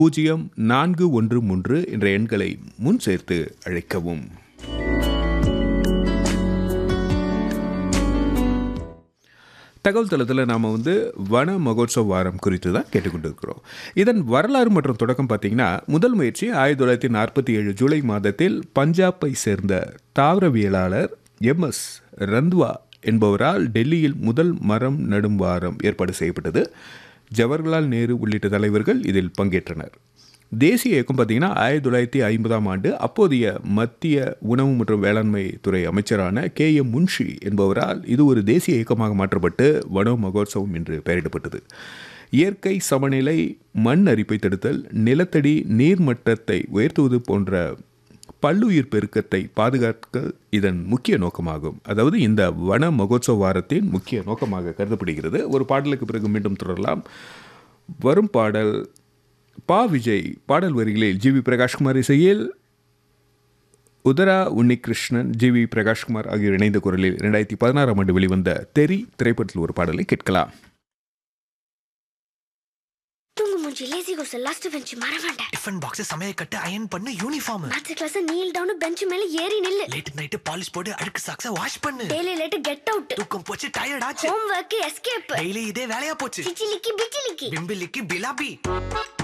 பூஜ்ஜியம் நான்கு ஒன்று மூன்று என்ற எண்களை முன் சேர்த்து அழைக்கவும் தகவல் தளத்தில் நாம் வந்து வன மகோத்சவ வாரம் குறித்து தான் கேட்டுக்கொண்டு இருக்கிறோம் இதன் வரலாறு மற்றும் தொடக்கம் பார்த்தீங்கன்னா முதல் முயற்சி ஆயிரத்தி தொள்ளாயிரத்தி நாற்பத்தி ஏழு ஜூலை மாதத்தில் பஞ்சாபை சேர்ந்த தாவரவியலாளர் எம் எஸ் ரந்த்வா என்பவரால் டெல்லியில் முதல் மரம் நடும் வாரம் ஏற்பாடு செய்யப்பட்டது ஜவஹர்லால் நேரு உள்ளிட்ட தலைவர்கள் இதில் பங்கேற்றனர் தேசிய இயக்கம் பார்த்தீங்கன்னா ஆயிரத்தி தொள்ளாயிரத்தி ஐம்பதாம் ஆண்டு அப்போதைய மத்திய உணவு மற்றும் வேளாண்மை துறை அமைச்சரான கே எம் முன்ஷி என்பவரால் இது ஒரு தேசிய இயக்கமாக மாற்றப்பட்டு வன மகோத்சவம் என்று பெயரிடப்பட்டது இயற்கை சமநிலை மண் அரிப்பை தடுத்தல் நிலத்தடி நீர்மட்டத்தை உயர்த்துவது போன்ற பல்லுயிர் பெருக்கத்தை பாதுகாக்க இதன் முக்கிய நோக்கமாகும் அதாவது இந்த வன மகோத்சவ வாரத்தின் முக்கிய நோக்கமாக கருதப்படுகிறது ஒரு பாடலுக்கு பிறகு மீண்டும் தொடரலாம் வரும் பாடல் பா விஜய் பாடல் வரிகளில் ஜி வி பிரகாஷ்குமார் இசையில் உதரா உன்னிகிருஷ்ணன் ஜி வி பிரகாஷ்குமார் ஆகியோர் இணைந்த குரலில் ரெண்டாயிரத்தி பதினாறாம் ஆண்டு வெளிவந்த தெரி திரைப்படத்தில் ஒரு பாடலை கேட்கலாம் தூங்கு மூஞ்சி லேசி கோஸ் லாஸ்ட் பெஞ்ச் மறவாண்ட டிஃபன் பாக்ஸ் சமையல் கட்டு அயன் பண்ணு uniform maths class kneel down bench மேல ஏறி நில்லு லேட் நைட் பாலிஷ் போட்டு அழுக்கு சாக்ஸ வாஷ் பண்ணு டெய்லி லேட் கெட் அவுட் தூக்கம் போச்சு டயர்ட் ஆச்சு ஹோம் ஒர்க் எஸ்கேப் டெய்லி இதே வேலையா போச்சு சிச்சிலிக்கி பிச்சிலிக்கி பிம்பிலிக்கு பிலாபி